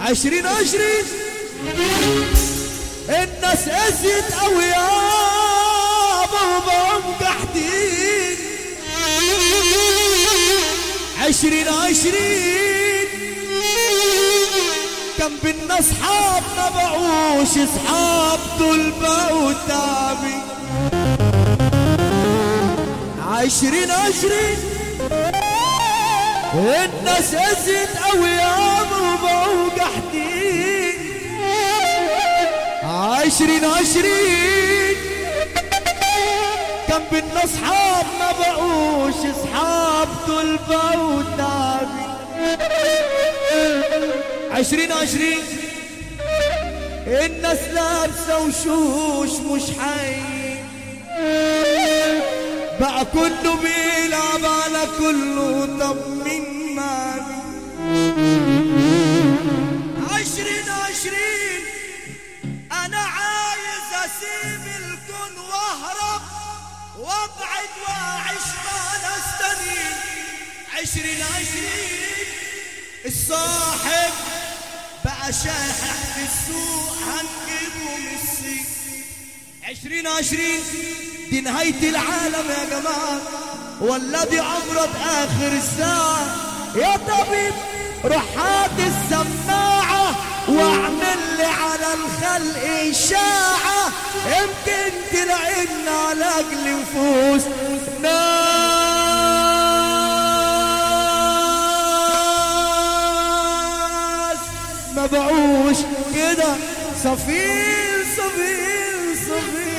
عشرين عشرين الناس ازيد او يا بابا قاعدين عشرين عشرين كم بينا اصحاب ما بعوش اصحاب دول بقوا تعبي عشرين عشرين الناس ازيد او يا بابا قاعدين عشرين عشرين كم بينا اصحاب ما بقوش اصحاب دول بقوا تعبي عشرين عشرين الناس لابسة وشوش مش حي بقى كله بيلعب على كله طب مين ما عشرين عشرين انا عايز اسيب الكون واهرب وابعد واعيش مع ناس تانيين عشرين عشرين الصاحب بقى شاحح في السوق هنجيبه من السيق عشرين عشرين دي نهاية العالم يا جماعة ولا دي أمرض آخر الساعة يا طبيب روح هات السماعة واعمل لي على الخلق إشاعة يمكن تلاقي لنا علاج لنفوس ناس ما بقوش كده صفير صفير صفير